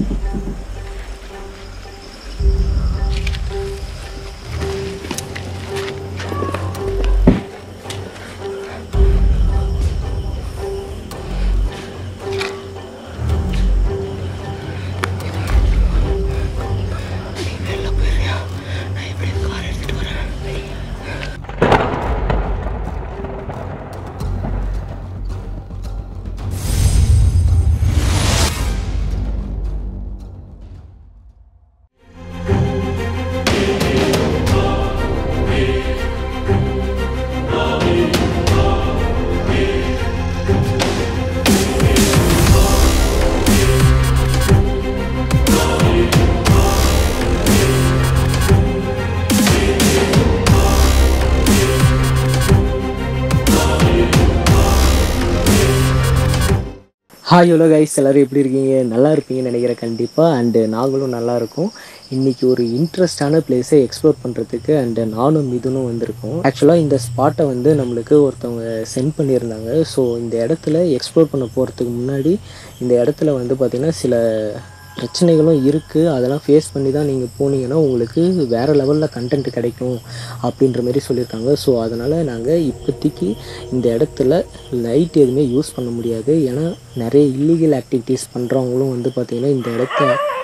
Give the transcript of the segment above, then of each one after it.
Hi hello guys எல்லோரும் எப்படி இருக்கீங்க நல்லா இருப்பீங்கன்னு நினைக்கிறேன் கண்டிப்பாக அண்டு நாங்களும் நல்லா இருக்கோம் இன்றைக்கி ஒரு இன்ட்ரெஸ்டான பிளேஸை எக்ஸ்ப்ளோர் பண்ணுறதுக்கு அண்டு நானும் மிதுனும் வந்திருக்கோம் ஆக்சுவலாக இந்த ஸ்பாட்டை வந்து நம்மளுக்கு ஒருத்தவங்க சென்ட் பண்ணியிருந்தாங்க ஸோ இந்த இடத்துல எக்ஸ்ப்ளோர் பண்ண போகிறதுக்கு முன்னாடி இந்த இடத்துல வந்து பார்த்திங்கன்னா சில பிரச்சனைகளும் இருக்குது அதெல்லாம் ஃபேஸ் பண்ணி தான் நீங்கள் போனீங்கன்னா உங்களுக்கு வேறு லெவலில் கண்டென்ட் கிடைக்கும் அப்படின்ற மாதிரி சொல்லியிருக்காங்க ஸோ அதனால் நாங்கள் இப்போதைக்கு இந்த இடத்துல லைட் எதுவுமே யூஸ் பண்ண முடியாது ஏன்னா நிறைய இல்லீகல் ஆக்டிவிட்டீஸ் பண்ணுறவங்களும் வந்து பார்த்திங்கன்னா இந்த இடத்த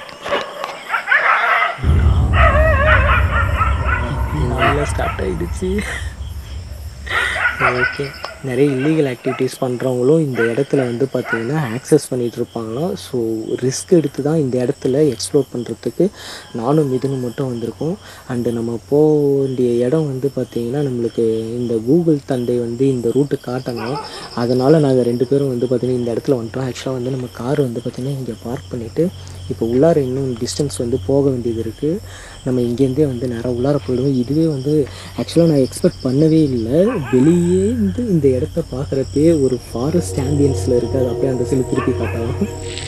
நல்லா ஸ்டார்ட் ஆகிடுச்சு ஓகே நிறைய இல்லீகல் ஆக்டிவிட்டீஸ் பண்ணுறவங்களும் இந்த இடத்துல வந்து பார்த்திங்கன்னா ஆக்சஸ் பண்ணிகிட்டு இருப்பாங்களாம் ஸோ ரிஸ்க் எடுத்து தான் இந்த இடத்துல எக்ஸ்ப்ளோர் பண்ணுறதுக்கு நானும் மிதுனும் மட்டும் வந்திருக்கோம் அண்டு நம்ம போக வேண்டிய இடம் வந்து பார்த்திங்கன்னா நம்மளுக்கு இந்த கூகுள் தந்தை வந்து இந்த ரூட்டு காட்டணும் அதனால் நாங்கள் ரெண்டு பேரும் வந்து பார்த்திங்கன்னா இந்த இடத்துல வந்துட்டோம் ஆக்சுவலாக வந்து நம்ம கார் வந்து பார்த்திங்கன்னா இங்கே பார்க் பண்ணிவிட்டு இப்போ உள்ளார இன்னும் டிஸ்டன்ஸ் வந்து போக வேண்டியது இருக்குது நம்ம இங்கேருந்தே வந்து நேராக உள்ளார போயிடுவோம் இதுவே வந்து ஆக்சுவலாக நான் எக்ஸ்பெக்ட் பண்ணவே இல்லை வெளியே இருந்து இந்த இடத்த பார்க்குறப்பே ஒரு ஃபாரஸ்ட் ஆம்பியன்ஸில் இருக்குது அது அப்படியே அந்த சைடு திருப்பி காட்டலாம்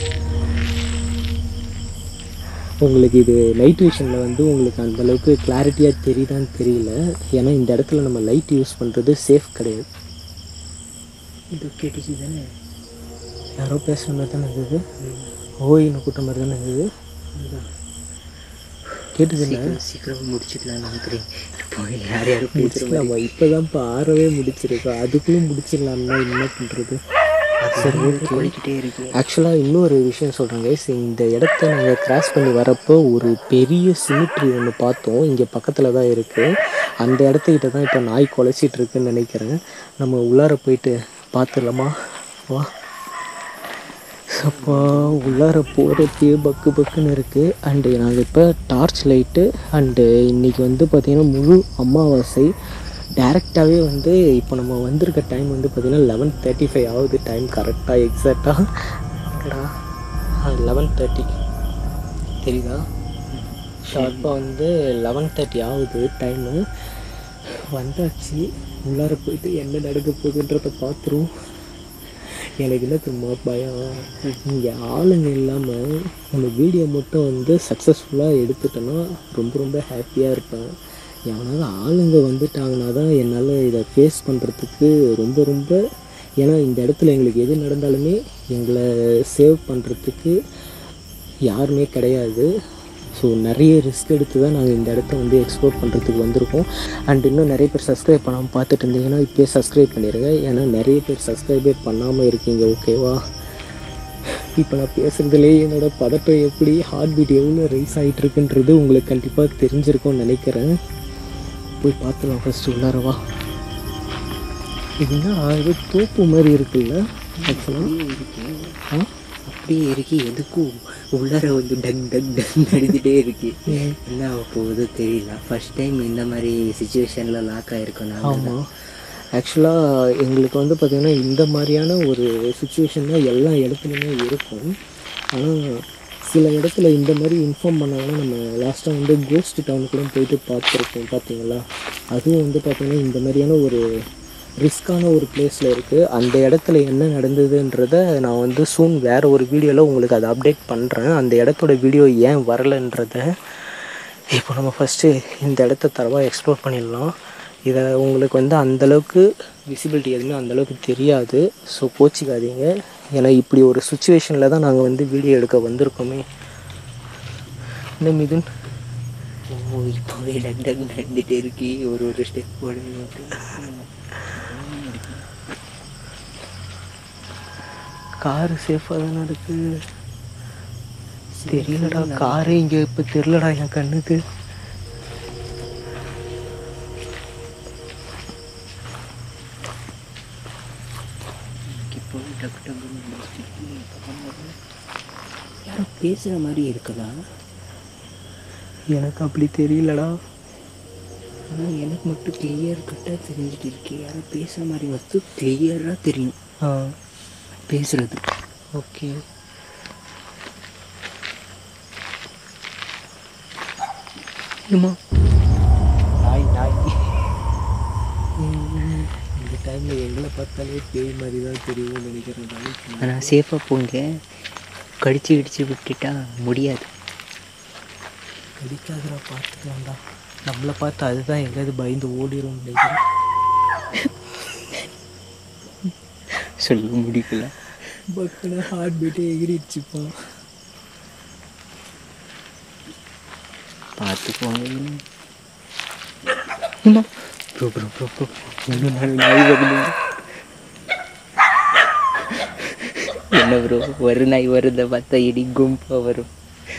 உங்களுக்கு இது நைட் விஷனில் வந்து உங்களுக்கு அந்த அளவுக்கு கிளாரிட்டியாக தெரியுதான்னு தெரியல ஏன்னா இந்த இடத்துல நம்ம லைட் யூஸ் பண்ணுறது சேஃப் கிடையாது இது கேட்டுச்சு தானே யாரோ பேசுகிற மாதிரி தானே இருந்தது ஓயின்னு கூட்ட மாதிரி தானே இருந்தது கேட்டுது இல்லை சீக்கிரம் சீக்கிரம் முடிச்சிடலாம்னு நினைக்கிறேன் இப்போ யார் யாரும் பேசுகிற முடிச்சிடலாமா இப்போ தான்ப்பா ஆறவே முடிச்சிருக்கோம் அதுக்குள்ளே முடிச்சிடலாம்னா என்ன பண்ணுறது சரி ஓகே போய்கிட்டே இருக்கு ஆக்சுவலாக இன்னொரு விஷயம் சொல்கிறேன் கைஸ் இந்த இடத்த நாங்கள் கிராஸ் பண்ணி வரப்போ ஒரு பெரிய சிமிட்ரி ஒன்று பார்த்தோம் இங்கே பக்கத்தில் தான் இருக்குது அந்த இடத்துக்கிட்ட தான் இப்போ நாய் குலைச்சிட்டு இருக்குன்னு நினைக்கிறேன் நம்ம உள்ளார போயிட்டு பார்த்துடலாமா வா அப்பா உள்ளார போகிறப்பே பக்கு பக்குன்னு இருக்குது அண்டு நாங்கள் இப்போ டார்ச் லைட்டு அண்டு இன்றைக்கி வந்து பார்த்திங்கன்னா முழு அமாவாசை டேரெக்டாகவே வந்து இப்போ நம்ம வந்திருக்க டைம் வந்து பார்த்திங்கன்னா லெவன் தேர்ட்டி ஃபைவ் ஆகுது டைம் கரெக்டாக எக்ஸாக்டாக லெவன் தேர்ட்டி தெரியுதா ஷார்ப்பாக வந்து லெவன் தேர்ட்டி ஆகுது டைமு வந்தாச்சு உள்ளார போயிட்டு என்ன நடக்க போகுதுன்றத பார்த்துருவோம் எனக்கு என்ன தெரியுமா பயம் இங்கே ஆளுங்க இல்லாமல் நம்ம வீடியோ மட்டும் வந்து சக்ஸஸ்ஃபுல்லாக எடுத்துட்டோன்னா ரொம்ப ரொம்ப ஹாப்பியாக இருப்பேன் எவனாவது ஆளுங்க வந்துட்டாங்கன்னா தான் என்னால் இதை ஃபேஸ் பண்ணுறதுக்கு ரொம்ப ரொம்ப ஏன்னா இந்த இடத்துல எங்களுக்கு எது நடந்தாலுமே எங்களை சேவ் பண்ணுறதுக்கு யாருமே கிடையாது ஸோ நிறைய ரிஸ்க் எடுத்து தான் நாங்கள் இந்த இடத்த வந்து எக்ஸ்ப்ளோர் பண்ணுறதுக்கு வந்திருக்கோம் அண்ட் இன்னும் நிறைய பேர் சப்ஸ்கிரைப் பண்ணாமல் பார்த்துட்டு இருந்தீங்கன்னா இப்போயே சப்ஸ்கிரைப் பண்ணிடுங்க ஏன்னா நிறைய பேர் சப்ஸ்கிரைபே பண்ணாமல் இருக்கீங்க ஓகேவா இப்போ நான் பேசுகிறதுலே என்னோட பதட்டம் எப்படி ஹார்ட் பீட் எவ்வளோ ரைஸ் ஆகிட்டு இருக்குன்றது உங்களுக்கு கண்டிப்பாக தெரிஞ்சிருக்கும்னு நினைக்கிறேன் போய் பார்த்துலாம் ஃபஸ்ட்டு உள்ளாரவா இதுனா ஏதோ தோப்பு மாதிரி இருக்குல்ல ஆக்சுவலாக இருக்கு ஆ அப்படியே இருக்கு எதுக்கும் உள்ளார வந்து டங் டங் டங் அடிச்சுட்டே இருக்கு என்ன ஆக போகுதோ தெரியல ஃபர்ஸ்ட் டைம் இந்த மாதிரி சுச்சுவேஷனில் லாக் ஆயிருக்கோம் நாங்கள் ஆமாம் ஆக்சுவலாக எங்களுக்கு வந்து பார்த்திங்கன்னா இந்த மாதிரியான ஒரு சுச்சுவேஷன் தான் எல்லா இடத்துலையுமே இருக்கும் ஆனால் சில இடத்துல இந்த மாதிரி இன்ஃபார்ம் பண்ணாங்கன்னா நம்ம லாஸ்ட்டாக வந்து கோஸ்ட் டவுன் கூட போயிட்டு பார்த்துருக்கோம் பார்த்தீங்களா அதுவும் வந்து பார்த்திங்கன்னா இந்த மாதிரியான ஒரு ரிஸ்க்கான ஒரு பிளேஸில் இருக்குது அந்த இடத்துல என்ன நடந்ததுன்றத நான் வந்து சூன் வேறு ஒரு வீடியோவில் உங்களுக்கு அதை அப்டேட் பண்ணுறேன் அந்த இடத்தோட வீடியோ ஏன் வரலைன்றத இப்போ நம்ம ஃபஸ்ட்டு இந்த இடத்த தரவாக எக்ஸ்ப்ளோர் பண்ணிடலாம் இதை உங்களுக்கு வந்து அந்தளவுக்கு விசிபிலிட்டி எதுவுமே அந்தளவுக்கு தெரியாது ஸோ கோச்சிக்காதீங்க ஏன்னா இப்படி ஒரு சுச்சுவேஷனில் தான் நாங்கள் வந்து வீடியோ எடுக்க வந்திருக்கோமே என்ன மிதுன் ஓ இப்போவே டக் டக் நடந்துட்டே இருக்கு ஒரு ஒரு ஸ்டெப் போடணும் காரு சேஃபாக தானே இருக்கு தெரியலடா காரே இங்கே இப்போ தெரியலடா என் கண்ணுக்கு இப்போ டக் டக் யாரோ பேசுகிற மாதிரி இருக்குதா எனக்கு அப்படி தெரியலடா ஆனால் எனக்கு மட்டும் கிளியர் கட்டாக தெரிஞ்சுட்டு இருக்கு யாரோ பேசுகிற மாதிரி வஸ்து கிளியராக தெரியும் ஆ பேசுறது ஓகே என்னம்மா நாய் நாய் இந்த டைமில் எங்களை பார்த்தாலே பேய் மாதிரி தான் தெரியும்னு நினைக்கிறேன் நாய்க்கு ஆனால் சேஃபாக போங்க கடிச்சு கிடிச்சு விட்டுட்டா முடியாது கடிக்காதரா பார்த்துக்கலாம்டா நம்மளை பார்த்து அதுதான் எங்கேயாவது பயந்து ஓடிடும் நினைக்கிறேன் சொல்ல முடியல பக்கன ஹார்ட் பீட்டே எகிரிடுச்சுப்பா பார்த்து போங்க ப்ரோ ப்ரோ ப்ரோ ப்ரோ இன்னும் நாலு நாய் வருது என்ன ப்ரோ ஒரு நாய் வருத பார்த்தா இடி கும்பா வரும்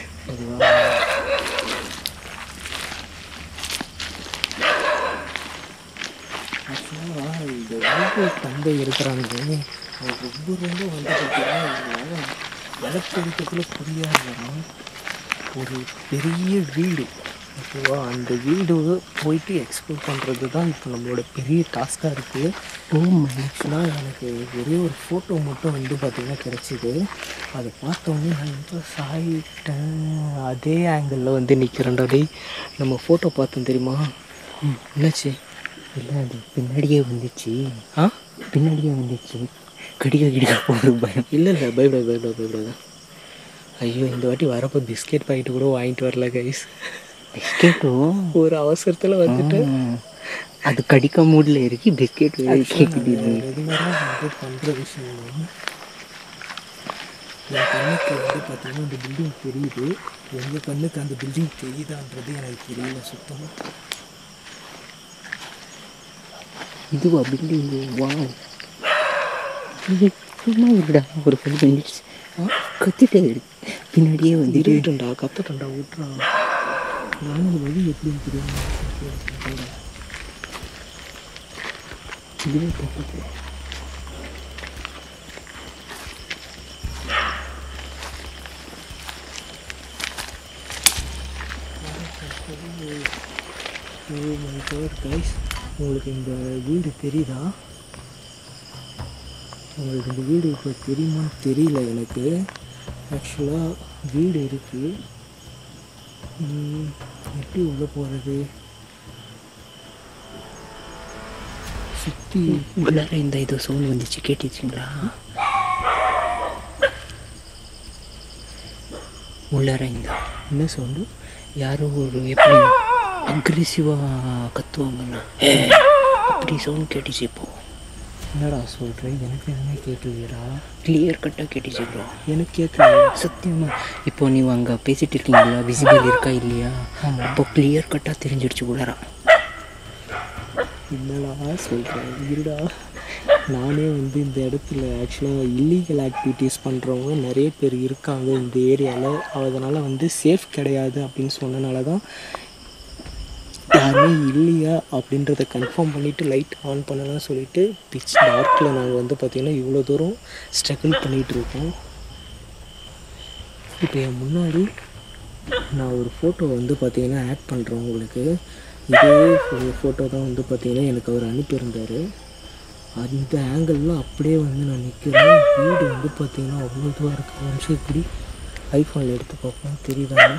ஆக்சுவலாக இந்த வீட்டு தந்தை இருக்கிறாங்க அவங்க ரொம்ப ரொம்ப வந்து பார்த்தீங்கன்னா வளர்த்தெடுக்கக்குள்ள புரியாதுன்னா ஒரு பெரிய வீடு ஓகேவா அந்த வீடு போயிட்டு எக்ஸ்ப்ளோர் பண்ணுறது தான் இப்போ நம்மளோட பெரிய டாஸ்காக இருக்குது ஓ ஆக்சுவலாக எனக்கு ஒரே ஒரு ஃபோட்டோ மட்டும் வந்து பார்த்திங்கன்னா கிடச்சிது அதை பார்த்தோன்னே நான் இம்ப்ரெஸ் ஆகிட்டேன் அதே ஆங்கிளில் வந்து நிற்கிறேன்டா டேய் நம்ம ஃபோட்டோ பார்த்தோம் தெரியுமா ம், என்னாச்சு இல்லை அது பின்னாடியே வந்துச்சு ஆ பின்னாடியே வந்துச்சு கடிக்க கிடிக்க போகிற பயம் இல்லை இல்லை பயப்படாது பயப்படாது பயப்படாது ஐயோ இந்த வாட்டி வரப்போ பிஸ்கெட் பாக்கெட் கூட வாங்கிட்டு வரல கைஸ் பிஸ்கெட்டும் ஒரு அவசரத்தில் வந்துட்டு அது கடிக்க மூடில் இருக்கு பிஸ்கெட் கேட்குது ரெகுலராக வந்து பண்ணுற விஷயம் என் கண்ணுக்கு வந்து பார்த்தீங்கன்னா அந்த பில்டிங் தெரியுது எங்கள் கண்ணுக்கு அந்த பில்டிங் தெரியுதான்றது எனக்கு தெரியல சுத்தமாக இதுவா பில்டிங் வா சும்மா இருக்குடா ஒரு ஃபைவ் மினிட்ஸ் கத்திட்டே இருக்கு பின்னாடியே வந்துட்டு இருட்டுண்டா கத்தட்டண்டா விட்றா நானும் இந்த வழி எப்படின்னு தெரியும் இதுவே பக்கத்துல. ஓ மை காட் கைஸ் உங்களுக்கு இந்த வீடு தெரியுதா உங்களுக்கு இந்த வீடு இப்போ தெரியுமான்னு தெரியல எனக்கு ஆக்சுவலாக வீடு இருக்குது எப்படி உள்ளே போகிறது சுற்றி உள்ளார இந்த இது சவுண்ட் வந்துச்சு கேட்டுச்சுங்களா உள்ளார இந்த என்ன சவுண்டு யாரோ ஒரு எப்படி அக்ரெசிவாக கத்துவாங்கண்ணா அப்படி சவுண்ட் கேட்டுச்சு இப்போ என்னடா சொல்கிறேன் எனக்கு எதுவுமே கேட்கலையடா கிளியர் கட்டாக கேட்டுச்சு ப்ரோ எனக்கு கேட்கல சத்தியமா இப்போ நீங்க அங்கே பேசிட்டு இருக்கீங்களா விசிபிள் இருக்கா இல்லையா ஆமா. அப்போ கிளியர் கட்டாக தெரிஞ்சிடுச்சு உள்ளாரா என்னடா சொல்கிறேன் இருடா நானே வந்து இந்த இடத்துல ஆக்சுவலாக இல்லீகல் ஆக்டிவிட்டீஸ் பண்ணுறவங்க நிறைய பேர் இருக்காங்க இந்த ஏரியாவில் அதனால் வந்து சேஃப் கிடையாது அப்படின்னு சொன்னனால தான் யாருமே இல்லையா அப்படின்றத கன்ஃபார்ம் பண்ணிவிட்டு லைட் ஆன் பண்ணலாம் சொல்லிட்டு பிச் டார்க்கில் நாங்கள் வந்து பார்த்திங்கன்னா இவ்வளோ தூரம் ஸ்ட்ரகிள் பண்ணிகிட்டு இருக்கோம் இப்போ என் முன்னாடி நான் ஒரு ஃபோட்டோ வந்து பார்த்தீங்கன்னா ஆட் பண்ணுறேன் உங்களுக்கு இதே ஃபோட்டோ தான் வந்து பார்த்தீங்கன்னா எனக்கு அவர் அனுப்பியிருந்தார் அந்த ஆங்கிள்லாம் அப்படியே வந்து நான் நிற்கிறேன் வீடு வந்து பார்த்தீங்கன்னா அவ்வளோ இதுவாக இருக்குது ஒரு நிமிஷம் இப்படி ஐஃபோனில் எடுத்து பார்ப்போம் தெரியுதாங்க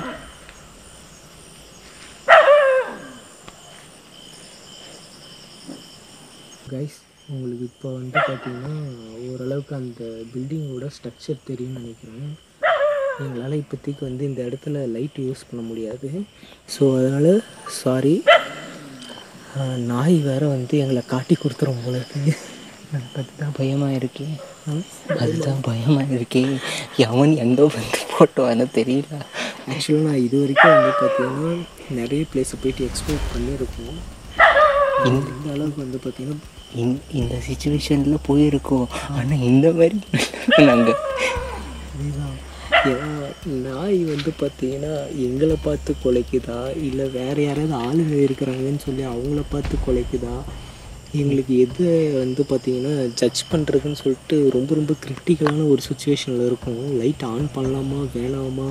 கைஸ் உங்களுக்கு இப்போ வந்து பார்த்தீங்கன்னா ஓரளவுக்கு அந்த பில்டிங்கோட ஸ்ட்ரக்சர் தெரியும்னு நினைக்கிறேன் எங்களால் இப்போதைக்கு வந்து இந்த இடத்துல லைட் யூஸ் பண்ண முடியாது ஸோ அதனால் சாரி நாய் வேற வந்து எங்களை காட்டி கொடுத்துரும் உங்களுக்கு எனக்கு அதுதான் பயமாக இருக்கே அதுதான் பயமாக இருக்கே எவன் எங்கே வந்து போட்டோன்னு தெரியல ஆக்சுவலாக நான் இது வரைக்கும் வந்து பார்த்தீங்கன்னா நிறைய பிளேஸை போயிட்டு எக்ஸ்ப்ளோர் பண்ணியிருக்கோம் இந்த அளவுக்கு வந்து பார்த்தீங்கன்னா இந்த இந்த சுச்சுவேஷனில் போயிருக்கோம் ஆனால் இந்த மாதிரி நாங்கள் அதுதான் ஏன்னா நாய் வந்து பார்த்தீங்கன்னா எங்களை பார்த்து குலைக்குதா இல்லை வேறு யாராவது ஆளுங்க இருக்கிறாங்கன்னு சொல்லி அவங்கள பார்த்து குலைக்குதா எங்களுக்கு எது வந்து பார்த்தீங்கன்னா ஜட்ஜ் பண்ணுறதுன்னு சொல்லிட்டு ரொம்ப ரொம்ப கிரிட்டிக்கலான ஒரு சுச்சுவேஷனில் இருக்கும் லைட் ஆன் பண்ணலாமா வேணாமா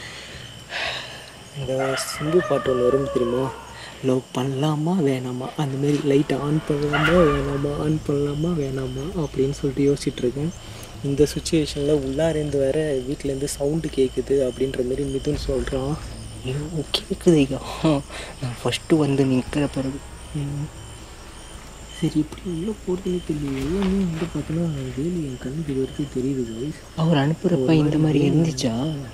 இந்த சிம்பு பாட்டு ஒன்று வரும் தெரியுமா லவ் பண்ணலாமா வேணாமா அந்த மாதிரி லைட் ஆன் பண்ணலாமா வேணாமா ஆன் பண்ணலாமா வேணாமா அப்படின்னு சொல்லிட்டு யோசிச்சுட்டு இருக்கேன் இந்த சுச்சுவேஷனில் உள்ளாரேந்து வேற வீட்டிலேருந்து சவுண்டு கேட்குது அப்படின்ற மாதிரி மிதுன் சொல்கிறான் ஐயோ கேட்குது ஐயா நான் ஃபஸ்ட்டு வந்து நிற்கிற பிறகு சரி இப்படி உள்ளே போகிறதுன்னு தெரியல எல்லாமே வந்து பார்த்தோன்னா வேலி என் கண்ணுக்கு இது வரைக்கும் தெரியுது guys. அவர் அனுப்புகிறப்ப இந்த மாதிரி இருந்துச்சா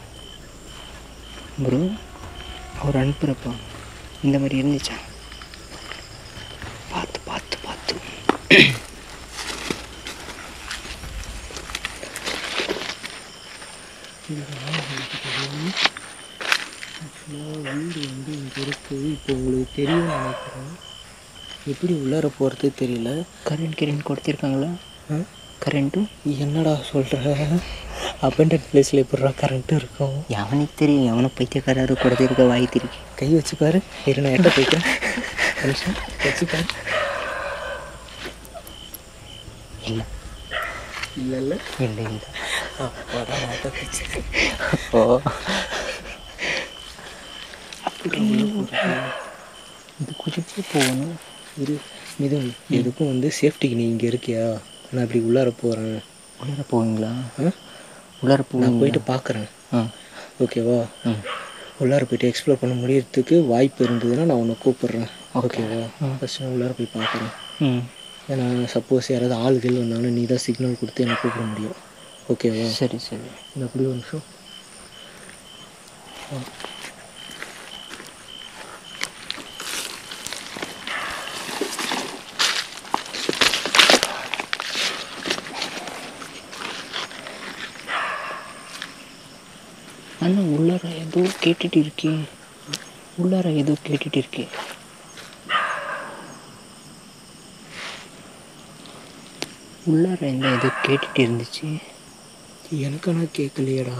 ப்ரோ அவர் அனுப்புகிறப்ப இந்த மாதிரி இருந்துச்சா பார்த்து பார்த்து பார்த்து ஆக்சுவலாக வீடு வந்து இங்கே இருக்குது இப்போ உங்களுக்கு தெரியும்னு நினைக்கிறேன் எப்படி உள்ளார போகிறது தெரியல கரண்ட் கிரண்ட் கொடுத்துருக்காங்களா ஆ? கரண்ட்டும் என்னடா சொல்கிற அபண்டன்ட் பிளேஸில் எப்படிடா கரண்ட்டு இருக்கும் எவனுக்கு தெரியும் எவனை பைத்தியக்காரரு கொடுத்துருக்க வாய் திரிக்கி கை வச்சு பாரு இரு நான் எட்ட போய்க்கிறேன் நிமிஷம் வச்சு பாரு இல்லை இல்லை இல்லை இல்லை இல்லை அப்பாடா மாட்ட வச்சு ஓ இது குதிச்சு போகணும் இரு இது எதுக்கும் வந்து சேஃப்டிக்கு நீ இங்கே இருக்கியா நான் இப்படி உள்ளார போகிறேன் உள்ளார போவீங்களா ஆ உள்ளார நான் போவீங்களா போயிட்டு பார்க்குறேன் ஆ ஓகேவா ம் உள்ளார போயிட்டு எக்ஸ்ப்ளோர் பண்ண முடியறதுக்கு வாய்ப்பு இருந்ததுன்னா நான் உன்னை கூப்பிட்றேன் Okay. ஓகேவா ம். ஃபஸ்ட் நான் உள்ளார போய் பார்க்குறேன் ம் ஏன்னா சப்போஸ் யாராவது ஆள்கள் வந்தாலும் நீ தான் சிக்னல் கொடுத்து என்னை கூப்பிட முடியும் ஓகேவா சரி சரி இந்த அப்படி ஒரு நிமிஷம் அண்ணா உள்ளார ஏதோ கேட்டுட்டு இருக்கே உள்ளார ஏதோ கேட்டுட்டு இருக்கே உள்ளார என்ன ஏதோ கேட்டுட்டு இருந்துச்சு எனக்கு ஆனால் கேட்கலையேடா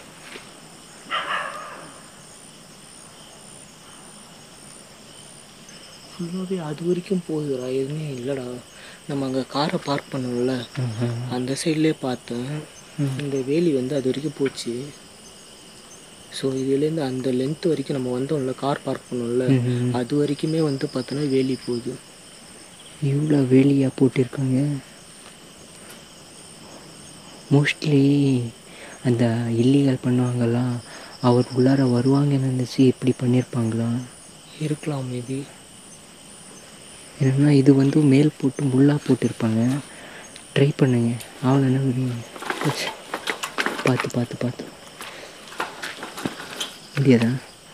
ஃபுல்லாகவே அது வரைக்கும் போகுதுடா எதுவுமே இல்லைடா நம்ம அங்கே காரை பார்க் பண்ணோம்ல அந்த சைட்லேயே பார்த்தேன் இந்த வேலி வந்து அது வரைக்கும் போச்சு ஸோ இதுலேருந்து அந்த லென்த் வரைக்கும் நம்ம வந்தோம்ல கார் பார்க் பண்ணோம்ல ம்ஹும். அது வரைக்குமே வந்து பார்த்தோன்னா வேலி போகுது இவ்வளோ வேலியாக போட்டிருக்காங்க மோஸ்ட்லி அந்த இல்லீகல் பண்ணுவாங்கல்ல அவர் உள்ளார வருவாங்கன்னு நினச்சி இப்படி பண்ணியிருப்பாங்களா இருக்கலாம் மேபி ஏன்னா இது வந்து மேல் போட்டு முள்ளாக போட்டிருப்பாங்க ட்ரை பண்ணுங்க அவளை என்ன விடுங்க போச்சு. பார்த்து பார்த்து பார்த்து முடியாதா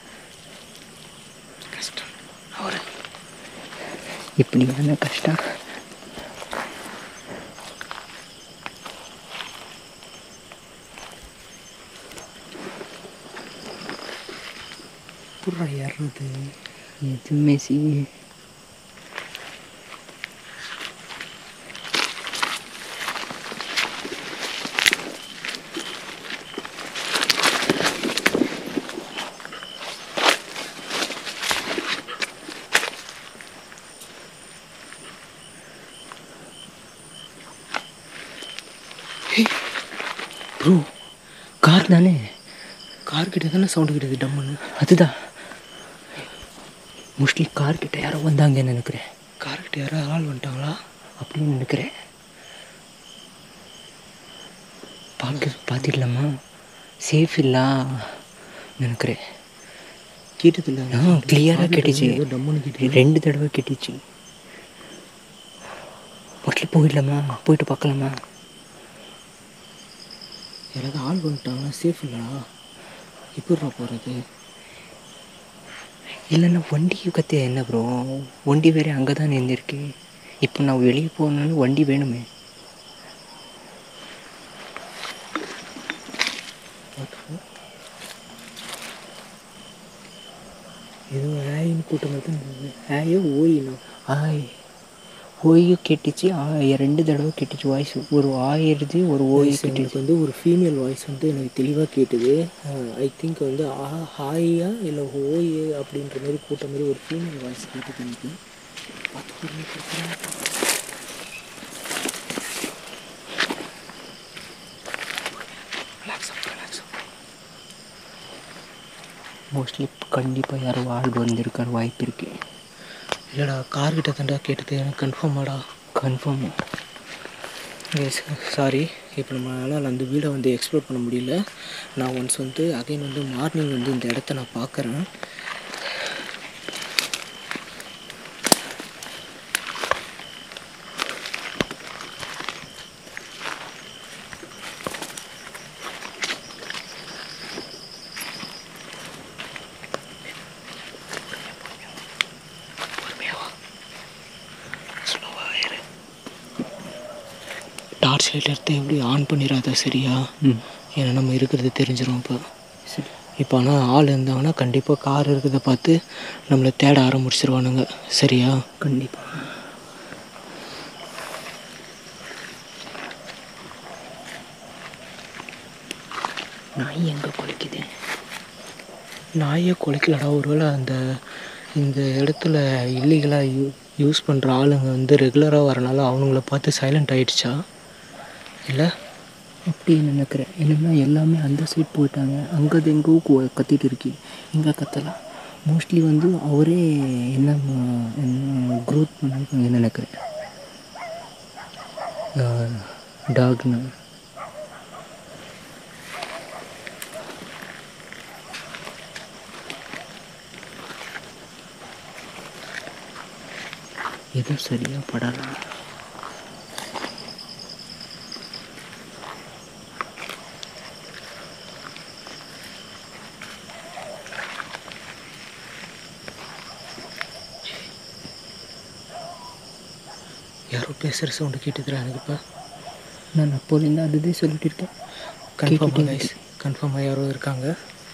கஷ்டம் அவரு இப்படியான கஷ்டம் புறா ஏறுறது எதுவுமே சி ப்ரோ கார் தானே கார் கிட்ட தானே சவுண்டு கிடையாது டம்முன்னு அதுதான் மோஸ்ட்லி கார் கிட்ட யாரோ வந்தாங்கன்னு நினைக்கிறேன் கார் கிட்ட யாராவது ஆள் வந்துட்டாங்களா அப்படின்னு நினைக்கிறேன் பார்க்க பார்த்துடலாமா சேஃப் இல்லா நினைக்கிறேன் கேட்டது இல்லை ஆ கிளியராக கேட்டுச்சு டம்முன்னு கேட்டு ரெண்டு தடவை கேட்டுச்சு மோஸ்ட்லி போயிடலாமா போயிட்டு பார்க்கலாமா யாராவது ஆள் வந்துட்டாங்களா சேஃப் இல்லடா எப்படிடா போகிறது இல்லைன்னா வண்டி கற்று என்ன ப்ரோ வண்டி வேறு அங்கே தான் நின்றுருக்கு இப்போ நான் வெளியே போகணுன்னு வண்டி வேணுமே ஏதோ ஹேயின்னு கூட்டம் தான் ஹேயோ ஓயினோ ஆய் ஓயும் கேட்டுச்சு ஆ ரெண்டு தடவை கேட்டுச்சு வாய்ஸ் ஒரு ஆயிருது ஒரு ஓய் வாய்ஸ் கேட்டுச்சு எனக்கு வந்து ஒரு ஃபீமேல் வாய்ஸ் வந்து எனக்கு தெளிவாக கேட்டுது ஐ திங்க் வந்து ஆ ஹாயா இல்லை ஓய் அப்படின்ற மாதிரி கூட்ட மாதிரி ஒரு ஃபீமேல் வாய்ஸ் கேட்டுது எனக்கு பார்த்து பொறுமையா பேசுறேன். மோஸ்ட்லி கண்டிப்பாக யாரோ ஆள் வந்திருக்கார் வாய்ப்பு இருக்கு இல்லைடா கார்கிட்ட தாண்டா கேட்டது எனக்கு கன்ஃபார்மாடா கன்ஃபார்ம் எஸ் சாரி இப்போ நம்மளால் அந்த வீடை வந்து எக்ஸ்ப்ளோர் பண்ண முடியல நான் ஒன்ஸ் வந்து அகைன் வந்து மார்னிங் வந்து இந்த இடத்த நான் பார்க்குறேன் டார்ச் லைட் எடுத்து எப்படி ஆன் பண்ணிடாத சரியா ம் ஏன்னா நம்ம இருக்கிறது தெரிஞ்சிடும் இப்போ சரி இப்போ ஆனால் ஆள் இருந்தாங்கன்னா கண்டிப்பாக கார் இருக்கிறத பார்த்து நம்மளை தேட ஆரம்பிச்சிருவானுங்க சரியா கண்டிப்பாக நாய் எங்கே குலைக்குது நாயே குலைக்கலடா ஒருவேளை அந்த இந்த இடத்துல இல்லீகலாக யூ யூஸ் பண்ணுற ஆளுங்க வந்து ரெகுலராக வரனால அவனுங்கள பார்த்து சைலண்ட் ஆயிடுச்சா இல்லை அப்படி நினைக்கிறேன் என்னன்னா எல்லாமே அந்த சைட் போயிட்டாங்க அங்கே எங்கோ கு- கத்திட்டு இருக்கு இங்கே கத்தலாம் மோஸ்ட்லி வந்து அவரே என்ன ம- என்ன க்ரோத் பண்ணிருக்காங்க நினைக்கிறேன் டாக்னு எதுவும் சரியாக படலாம் யாரோ பேசுகிற சவுண்டு கேட்டுதுடா எனக்கு இப்போ நான் அப்போலேருந்து அதுவே சொல்லிட்டு இருக்கேன் கன்ஃபார்மாக கேட்டுட்டே கைஸ் கன்ஃபார்மாக யாரோ இருக்காங்க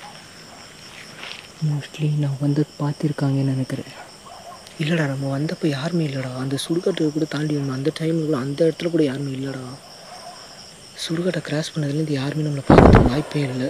மோஸ்ட்லி நான் வந்து பார்த்துருக்காங்கன்னு நினைக்கிறேன் இல்லைடா நம்ம வந்தப்போ யாருமே இல்லைடா அந்த சுடுகாட்டை கூட தாண்டி வந்தோம் அந்த டைமில் கூட அந்த இடத்துல கூட யாருமே இல்லைடா சுடுகாட்டை கிராஸ் பண்ணதுலேருந்து யாருமே நம்மளை பார்க்கறதுக்கு வாய்ப்பே இல்லை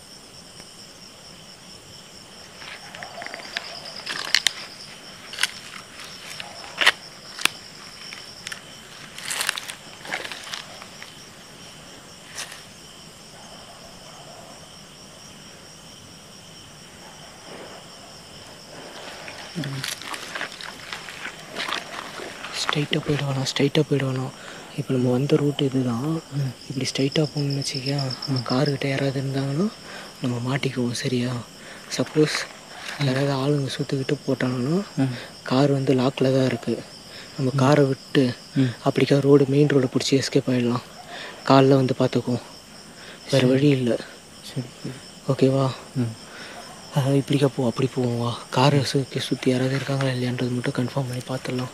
ஸ்ட்ரைட்டாக போயிடுவானோ ஸ்ட்ரைட்டாக போயிடுவானோ இப்போ நம்ம வந்த ரூட் இதுதான் இப்படி ஸ்ட்ரைட்டாக போகணும்னு வச்சுக்கியா நம்ம காருக்கிட்ட யாராவது இருந்தாங்கன்னா நம்ம மாட்டிக்குவோம் சரியா சப்போஸ் யாராவது ஆளுங்க சுற்றுக்கிட்டு போட்டாங்கன்னா கார் வந்து லாக்கில் தான் இருக்குது நம்ம காரை விட்டு ம். அப்படிக்கா ரோடு மெயின் ரோடை பிடிச்சி எஸ்கேப் ஆகிடலாம் காலைல வந்து பார்த்துக்குவோம் வேறு வழி இல்லை சரி ஓகேவா ம் அஹ் இப்படிக்கா போ அப்படி போவோம் வா காரை சுற்றி சுற்றி யாராவது இருக்காங்களா இல்லையான்றது மட்டும் கன்ஃபார்ம் பண்ணி பார்த்துடலாம்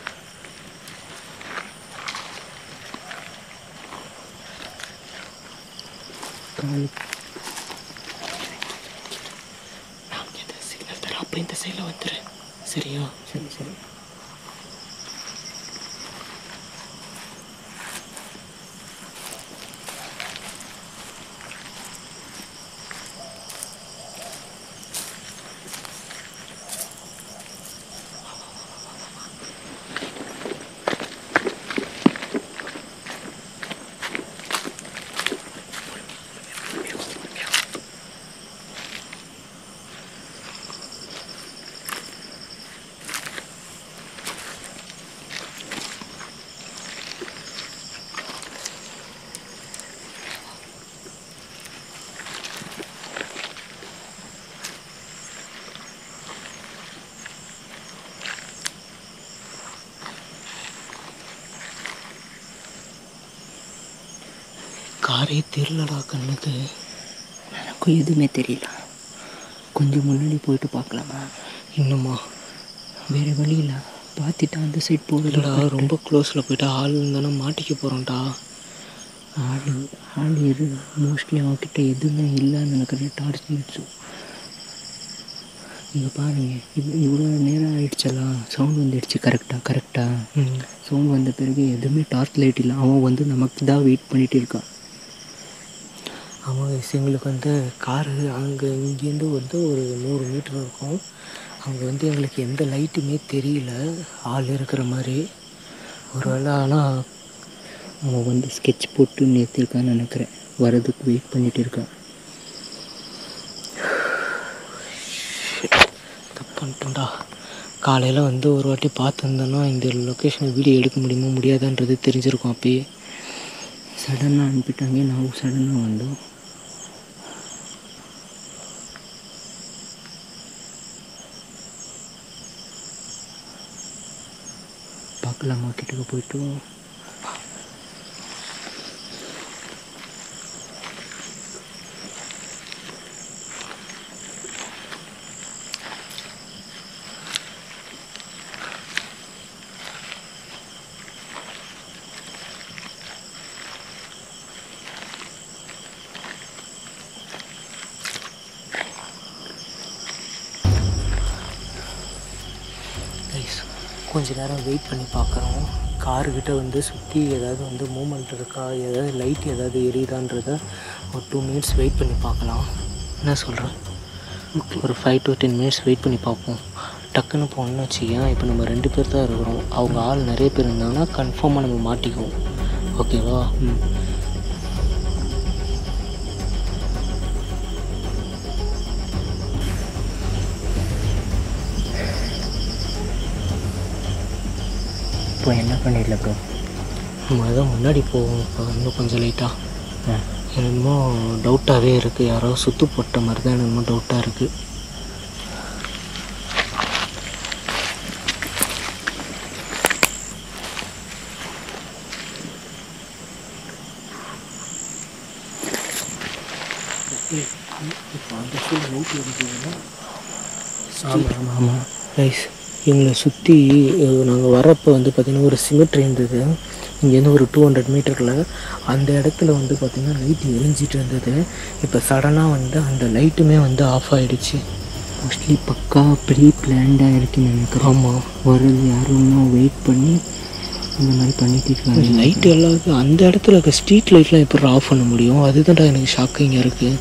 காலு நான் இந்த சிக்னல் தரேன் அப்படி இந்த சைடில் வந்துரு சரியா சரி சரி காரே தெரிலடா கண்ணுக்கு எனக்கும் எதுவுமே தெரியல கொஞ்சம் முன்னாடி போயிட்டு பார்க்கலாமா இன்னுமா வேறு வழி இல்லை பார்த்துட்டு அந்த சைட் இல்லைடா போகலடா ரொம்ப க்ளோஸில் போயிட்டா ஆள் இருந்தானே மாட்டிக்க போகிறோம்டா ஆள் ஆள் எது மோஸ்ட்லி அவன்கிட்ட எதுவுமே இல்லைன்னு நினைக்கிறேன் டார்ச் லைட்ஸும் இங்கே பாருங்க இது இவ்வளோ நேரம் ஆயிடுச்சலாம் சவுண்ட் வந்துடுச்சு கரெக்டாக கரெக்டாக ம் சவுண்ட் வந்த பிறகு எதுவுமே டார்ச் லைட் இல்லை அவன் வந்து நமக்கு தான் வெயிட் பண்ணிட்டு இருக்கான் ஆமாம் guys, எங்களுக்கு வந்து காரு அங்கே இங்கேருந்து வந்து ஒரு நூறு மீட்டர் இருக்கும் அங்கே வந்து எங்களுக்கு எந்த லைட்டுமே தெரியல ஆள் இருக்கிற மாதிரி ஒருவேளை ஆனால் அவன் வந்து ஸ்கெட்ச் போட்டு நிறுத்திருக்கான்னு நினைக்கிறேன் வரதுக்கு வெயிட் பண்ணிட்டு இருக்கான் தப்பு பண்ணிட்டோம்டா காலையில் வந்து ஒரு வாட்டி பார்த்துருந்தோன்னா இந்த லொக்கேஷன் வீடியோ எடுக்க முடியுமா முடியாதான்றது தெரிஞ்சிருக்கும் அப்பயே சடனாக அனுப்பிட்டாங்க ನಾವು சடனாக வந்தோம் பார்க்கலாமா கிட்டக்க போயிட்டு கைஸ் கொஞ்ச நேரம் வெயிட் பண்ணி பார்க்குறோம் காருக்கிட்ட வந்து சுற்றி ஏதாவது வந்து மூமெண்ட் இருக்கா ஏதாவது லைட் ஏதாவது எரியுதான்றத ஒரு டூ மினிட்ஸ் வெயிட் பண்ணி பார்க்கலாம் என்ன சொல்கிறேன் ஒரு five to ten minutes wait பண்ணி பார்ப்போம் டக்குன்னு போனோம்னு வச்சுக்கேன் இப்போ நம்ம ரெண்டு பேர் தான் இருக்கிறோம் அவங்க ஆள் நிறைய பேர் இருந்தாங்கன்னா கன்ஃபார்மாக நம்ம மாட்டிக்குவோம் ஓகேவா ம் இப்போ என்ன பண்ணிடல ப்ரோ நம்ம தான் முன்னாடி போவோம் இப்போ இன்னும் கொஞ்சம் லைட்டாக என்னமோ டவுட்டாகவே இருக்குது யாரோ சுத்து போட்ட மாதிரி தான் என்னமோ டவுட்டாக இருக்குது இப்போ அந்த ஃபுல் லைட் இருந்ததுன்னா ஆமாம் ஆமாம் ஆமாம் ரைஸ் இவங்களை சுற்றி நாங்கள் வரப்போ வந்து பார்த்திங்கன்னா ஒரு சிமெட்ரி இருந்தது இங்கேருந்து ஒரு டூ ஹண்ட்ரட் மீட்டரில் அந்த இடத்துல வந்து பார்த்திங்கன்னா லைட் எரிஞ்சிட்டு இருந்தது இப்போ சடனாக வந்து அந்த லைட்டுமே வந்து ஆஃப் ஆகிடுச்சு மோஸ்ட்லி பக்கா ப்ரீ பிளான்டாக இருக்குன்னு நினைக்கிறேன் ஆமாம் வர்றது யாரும் வெயிட் பண்ணி இந்த மாதிரி பண்ணிட்டு இருக்காங்க லைட் எல்லாருக்கும் அந்த இடத்துல இருக்க ஸ்ட்ரீட் லைட்லாம் எப்படி ஆஃப் பண்ண முடியும் அதுதான்டா எனக்கு ஷாக்கிங்காக இருக்குது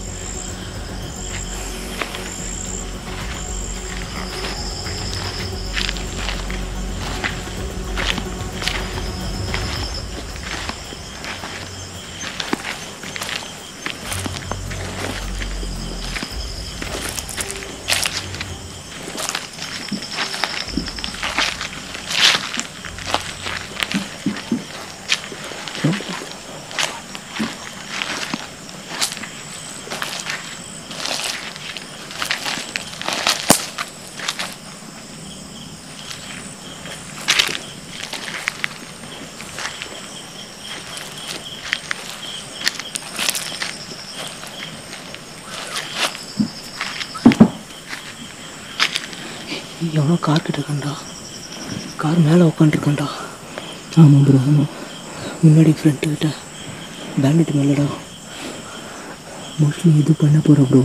எவனோ கார் கிட்ட இருக்கான்டா கார் மேலே உட்காந்துருக்கான்டா ஆமாம் ப்ரோ ஆமாம் முன்னாடி ஃப்ரண்ட்டு கிட்ட பேண்டட் மேலடா மோஸ்ட்லி இது பண்ண போகிற ப்ரோ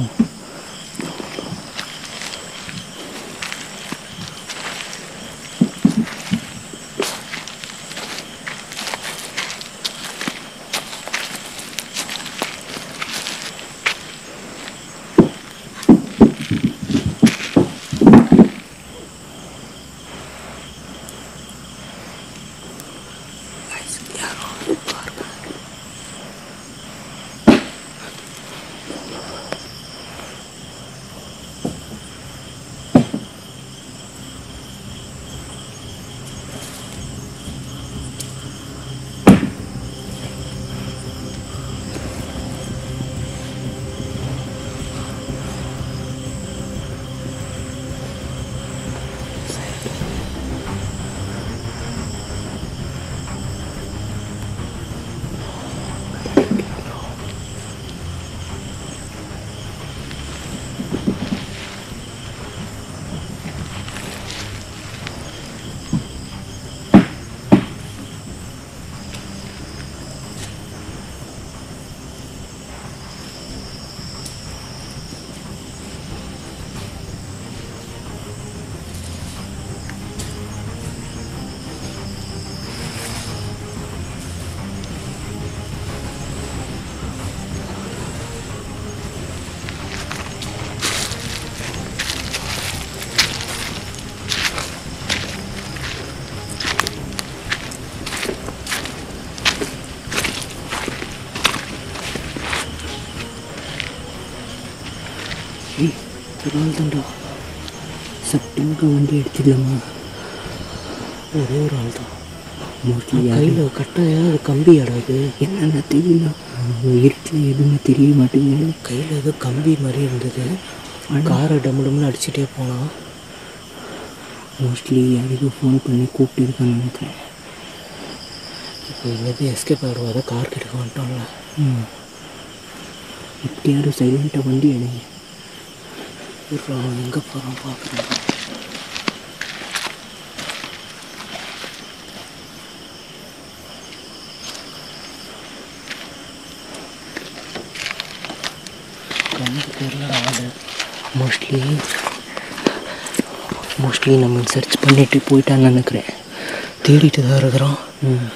ஏய் ஒரு நாள் தான்டா சட்டுனுக்கு வண்டி எடுத்துக்கலாமா ஒரே ஒரு ஆள் தான் மோஸ்ட்லி கையில் கட்டாயம் அது கம்பி அடாது என்னென்ன தெரியல இருட்டில் எதுவுமே தெரிய மாட்டேங்குது கையில் ஏதோ கம்பி மாதிரி இருந்தது காரை டம்மு டம்னு அடிச்சுட்டே போனான் மோஸ்ட்லி யாருக்கும் ஃபோன் பண்ணி கூப்பிட்டு இருக்கான்னு நினைக்கிறேன் இப்போ இங்கேருந்து எஸ்கேப் ஆகிடுவாத கார் கிட்ட வந்துட்டோம்ல ம் இப்படி யாரும் சைலண்ட்டாக வண்டி எடுங்க அவன் எங்கே போகிறான் பார்க்குறேன் கம்பி தெரியலடா ஆளு மோஸ்ட்லி மோஸ்ட்லி நம்ம சர்ச் பண்ணிட்டு போயிட்டான்னு நினைக்கிறேன் தேடிட்டு தான் இருக்கிறோம் ம்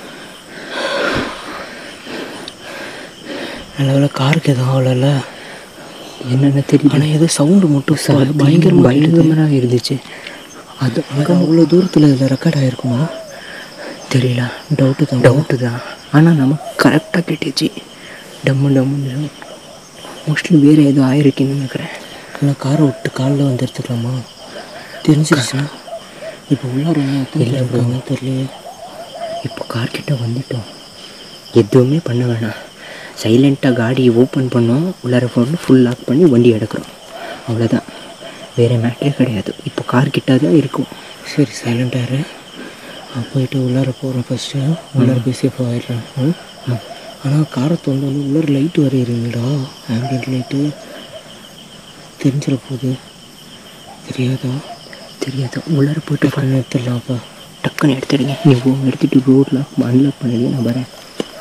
நல்ல வேலை காருக்கு எதுவும் ஆகலைல்ல என்னென்ன தெரியல ஆனால் ஏதோ சவுண்டு மட்டும் சார் பயங்கரமாக பயங்கரமாக பயங்கரமாக பயங்கரமாக இருந்துச்சு அது அங்கே அவ்வளோ தூரத்தில் இதில் ரெக்கார்ட் ஆகிருக்குமா தெரியல டவுட்டு தான் டவுட்டு தான் ஆனால் நமக்கு கரெக்டாக கேட்டுச்சு டம்மு டம்முன்னு மோஸ்ட்லி வேறு ஏதோ ஆயிருக்குன்னு நினைக்கிறேன் ஆனால் காரை விட்டு காலில் வந்து எடுத்துக்கலாமா தெரிஞ்சிருச்சுன்னா இப்போ உள்ளார என்ன இல்லை bro. இருக்காங்கன்னு தெரியலையே இப்போ கார் கிட்ட வந்துட்டோம் எதுவுமே பண்ண வேணாம் சைலண்ட்டாக காடியை ஓப்பன் பண்ணோம் உள்ளார ஃபோன் ஃபுல் லாக் பண்ணி வண்டி எடுக்கிறோம் அவ்வளோதான் வேறு மேட்டரே கிடையாது இப்போ கார் கிட்ட தான் இருக்கும் சரி சைலண்டாக இரு நான் போயிட்டு உள்ளார போகிறேன் ஃபஸ்ட்டு உள்ளார போய் சேஃப் ஆகிடுறேன் ம் ஆனால் காரை தொண்டு வந்து உள்ளார லைட்டு வர இருங்கடா ஆம்பியன்ட் லைட்டு தெரிஞ்சிட போகுது தெரியாதா தெரியாது உள்ளார போயிட்டு பண்ண எடுத்துடலாம் அப்போ டக்குன்னு எடுத்துடுங்க நீ ஃபோன் எடுத்துகிட்டு ரோட் லாக் அன்லாக் பண்ணிடுங்க நான் வரேன்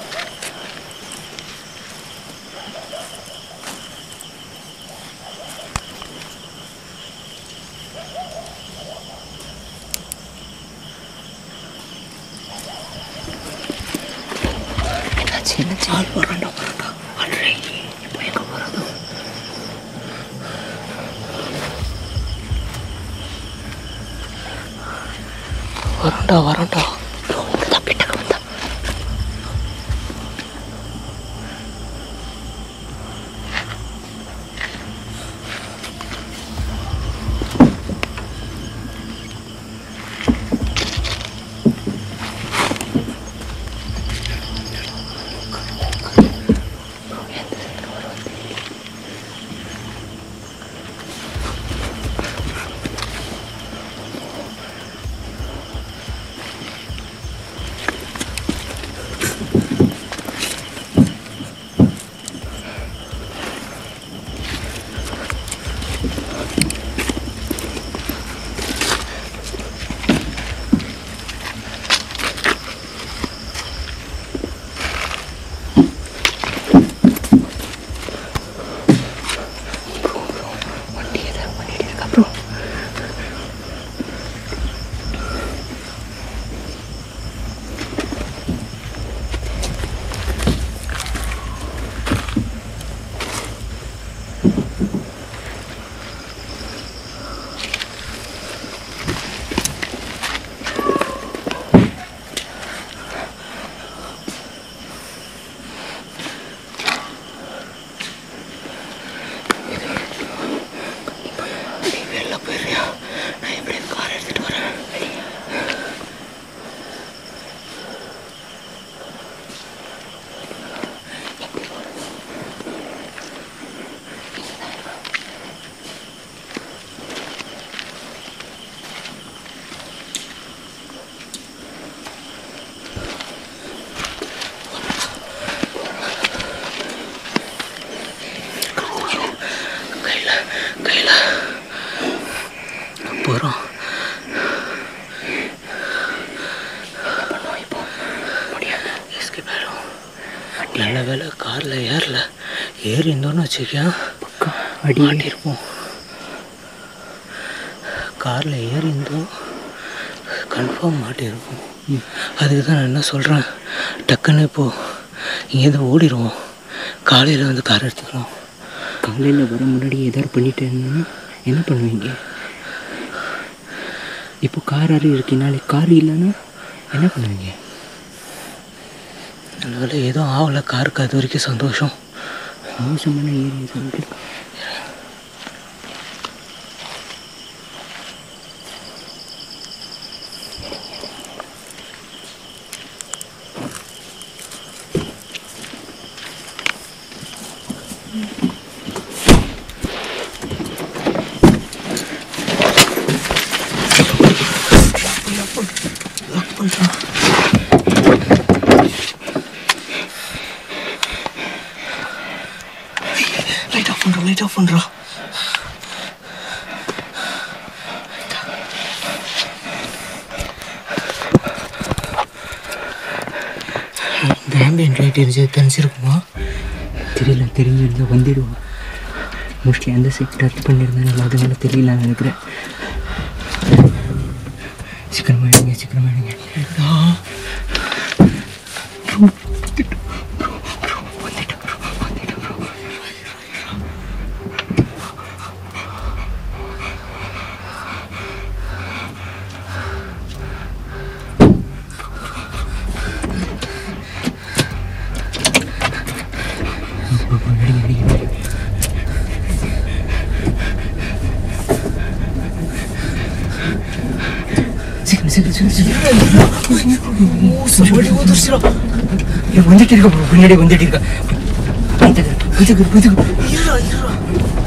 என்னாச்சு என்னாச்சு ஆள் வராண்டா வராண்டா ஆல்ரெடி இப்போ எங்கே போகிறது வரண்டா வரண்டா தான் கிட்டக்க வந்தா வண்டி எதாவது பண்ணிட்டு இருக்கா ப்ரோ நீ வெளில போயிடுறியா நான் எப்படி கார் எடுத்துகிட்டு வரேன் கையில் கையில் போகிறோம் எஸ்கேப் ஆகிடும் நல்ல வேலை காரில் ஏறல ஏறி இருந்தோன்னு வச்சுக்கேன் பக்கா அடி மாட்டிருப்போம் காரில் ஏறி இருந்தோம் கன்ஃபார்ம் மாட்டியிருப்போம் அதுக்கு தான் நான் என்ன சொல்கிறேன் டக்குன்னு இப்போது இங்கேருந்து ஓடிடுவோம் காலையில் வந்து கார் எடுத்துக்கலாம் காலையில் வர முன்னாடி ஏதாவது பண்ணிட்டேன்னா என்ன பண்ணுவீங்க இப்போ கார் யாரும் இருக்கு நாளைக்கு கார் இல்லைன்னா என்ன பண்ணுவீங்க நல்ல வேலை ஏதோ ஆகலை காருக்கு அது வரைக்கும் சந்தோஷம் மோசமான ஏரியா சொல்லிட்டு லைட் ஆஃப் பண்ணுறோம் லைட் ஆஃப் பண்ணுறோம் இந்த ஆம்பியன்ட் லைட் எரிஞ்சு தெரிஞ்சிருக்குமா தெரியல தெரிஞ்சிருந்தா வந்துடுவா மோஸ்ட்லி அந்த சைட் டச் பண்ணியிருந்தேன் நல்லா அதனால தெரியலன்னு நினைக்கிறேன் சீக்கிரமா எடுங்க சீக்கிரமா எடுங்க சீக்கிரம் சீக்கிரம் சீக்கிரம் சீக்கிரம் ஏய், வந்துட்டு இருக்க bro, பின்னாடி வந்துட்டு இருக்க வந்துட்டு, வந்துட்டு, வந்துட்டு.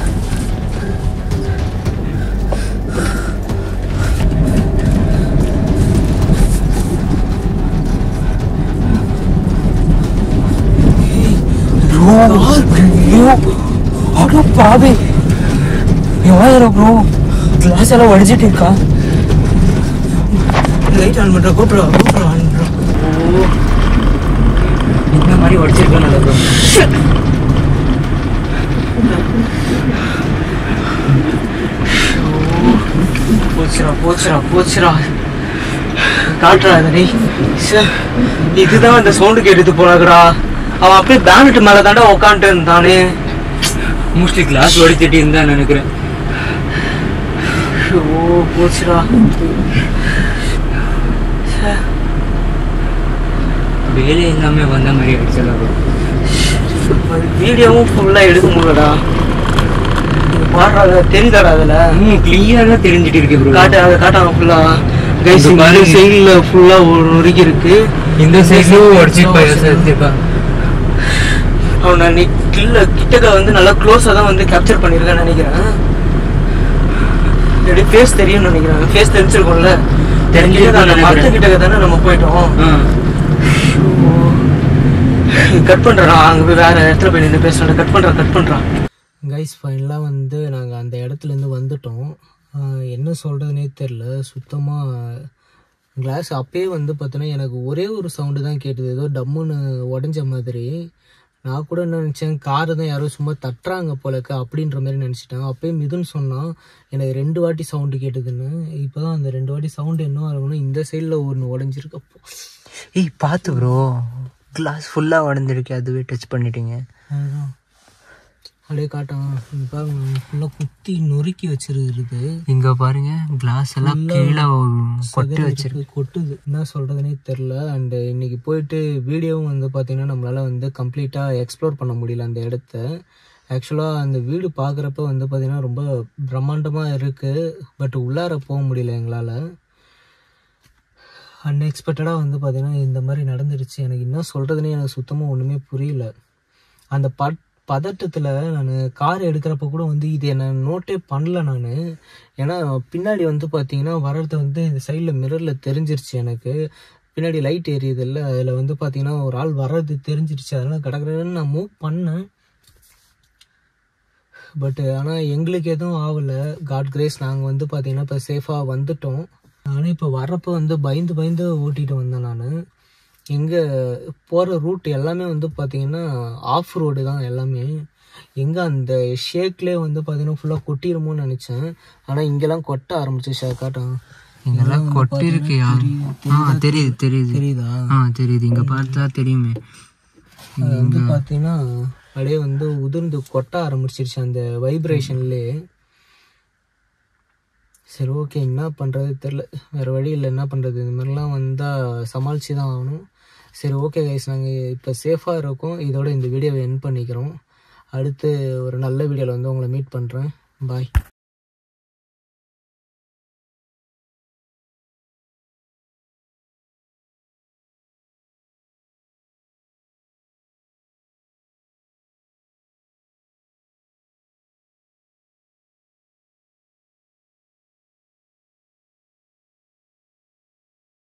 Bro, bro, அட பாவி எவ்வளோ ப்ரோ கிளாஸ் எல்லாம் உடஞ்சிட்டு இருக்கா லைட் ஆன் பண்ணுறோம் கோப்ரோ கோப்ரோ ஆன் பண்ணுறோம் இந்த மாதிரி உடச்சிருக்கோம் நல்லா ப்ரோ போச்சுரா போச்சுரா போச்சுரா காட்டுறா அதனை இதுதான் அந்த சவுண்டு கேட்டுட்டு போனாங்கடா அவன் அப்படியே பேனட் மேலே தாண்டா உக்காந்துட்டு இருந்தானே மோஸ்ட்லி கிளாஸ் உடைச்சிட்டு இருந்தா நினைக்கிறேன் ஓ போச்சுடா வேலை இல்லாம வந்த மாதிரி அடிச்சலாம் ப்ரோ வீடியோவும் ஃபுல்லாக எடுக்க முடியலடா பாடுறாங்க தெரியுதாடா அதில் ம் கிளியரா தெரிஞ்சிட்டு இருக்கு ப்ரோ காட்டு அதை காட்டாங்க ஃபுல்லாக கைஸ் இங்க இந்த பாருங்க. சைடில் ஃபுல்லாக ஒரு நொறுக்கி இருக்கு இந்த சைஸ்லயும் உடச்சிட்டு எடுத்திருக்கான் அவனை நீ கில்ல கிட்டக்க வந்து நல்லா க்ளோஸாக தான் வந்து கேப்சர் பண்ணியிருக்கேன்னு நினைக்கிறேன் எப்படி ஃபேஸ் தெரியும்னு நினைக்கிறேன் ஃபேஸ் தெரிஞ்சிருக்கும்ல தெரிஞ்சிருக்கும்னு அந்த மரத்து நினைக்கிறேன். கிட்டக்க தானே நம்ம போயிட்டோம் கட் பண்ணுறா அங்கே போய் வேற இடத்துல போய் நின்று பேசுகிறேன் கட் பண்ணுறான் கட் பண்ணுறான் கைஸ் ஃபைனலாக வந்து நாங்கள் அந்த இடத்துலேருந்து வந்துட்டோம் ஆஹ் என்ன சொல்கிறதுனே தெரில சுத்தமாக கிளாஸ் அப்பயே வந்து பார்த்தோன்னா எனக்கு ஒரே ஒரு சவுண்டு தான் கேட்டது ஏதோ டம்முன்னு உடஞ்ச மாதிரி நான் கூட என்ன நினச்சேன் காரை தான் யாரோ சும்மா தட்டுறாங்க போலக்க அப்படின்ற மாதிரி நினச்சிட்டேன் அப்பயே மிதுன் சொன்னான் எனக்கு ரெண்டு வாட்டி சவுண்டு கேட்டதுன்னு இப்போ தான் அந்த ரெண்டு வாட்டி சவுண்டு என்ன ஆகணும் இந்த சைடில் ஒன்று உடஞ்சிருக்கப்போ ஏய் பார்த்து ப்ரோ கிளாஸ் ஃபுல்லாக உடஞ்சிருக்கு அதுவே டச் பண்ணிட்டீங்க அதுதான் அப்படியே காட்டான் இங்க பாருங்க ஃபுல்லாக குத்தி நொறுக்கி வச்சிருக்கு இங்க பாருங்க கிளாஸ் எல்லாம் கீழே கொட்டி வச்சிருக்கு சிதறி கொட்டுது என்ன சொல்றதுனே தெரில அண்ட் இன்னைக்கு போயிட்டு வீடியோவும் வந்து பார்த்தீங்கன்னா நம்மளால வந்து கம்ப்ளீட்டாக எக்ஸ்ப்ளோர் பண்ண முடியல அந்த இடத்த ஆக்சுவலாக அந்த வீடு பார்க்குறப்ப வந்து பார்த்தீங்கன்னா ரொம்ப பிரம்மாண்டமாக இருக்குது பட் உள்ளார போக முடியல எங்களால் அன்எக்ஸ்பெக்டடாக வந்து பார்த்தீங்கன்னா இந்த மாதிரி நடந்துருச்சு எனக்கு என்ன சொல்கிறதுனே எனக்கு சுத்தமாக ஒன்றுமே புரியல அந்த பட் பதட்டத்தில் நான் கார் எடுக்கிறப்ப கூட வந்து இது என்ன நோட்டே பண்ணல நான் ஏன்னா பின்னாடி வந்து பார்த்தீங்கன்னா வர்றது வந்து இந்த சைடில் மிரரில் தெரிஞ்சிருச்சு எனக்கு பின்னாடி லைட் எரியுதுல்ல அதில் வந்து பார்த்தீங்கன்னா ஒரு ஆள் வர்றது தெரிஞ்சிருச்சு அதனால் கடற்கடன்னு நான் மூவ் பண்ணேன் பட் ஆனால் எங்களுக்கு எதுவும் ஆகலை காட் கிரேஸ் நாங்கள் வந்து பார்த்தீங்கன்னா இப்போ சேஃபாக வந்துட்டோம் ஆனால் இப்போ வர்றப்போ வந்து பயந்து பயந்து ஓட்டிகிட்டு வந்தேன் நான் எங்கே போகிற ரூட் எல்லாமே வந்து பார்த்தீங்கன்னா ஆஃப் ரோடு தான் எல்லாமே எங்கே அந்த ஷேக்லேயே வந்து பார்த்தீங்கன்னா ஃபுல்லாக கொட்டிடுமோன்னு நினச்சேன் ஆனால் இங்கெல்லாம் கொட்ட ஆரம்பிச்சிச்சு காட்டும் இங்கெல்லாம் கொட்டி இருக்கியா ஆ தெரியுது தெரியுது தெரியுதா ஆ தெரியுது இங்க பார்த்தா தெரியுமே அது வந்து பார்த்தீங்கன்னா அப்படியே வந்து உதிர்ந்து கொட்ட ஆரம்பிச்சிருச்சு அந்த வைப்ரேஷன்லேயே சரி ஓகே என்ன பண்ணுறது தெரில வேறு வழி இல்லை என்ன பண்ணுறது இந்த மாதிரிலாம் வந்தால் சமாளித்து தான் ஆகணும் சரி ஓகே கைஸ் நாங்கள் இப்போ சேஃபாக இருக்கோம் இதோட இந்த வீடியோவை என் பண்ணிக்கிறோம் அடுத்து ஒரு நல்ல வீடியோவில் வந்து உங்களை மீட் பண்ணுறேன் பாய்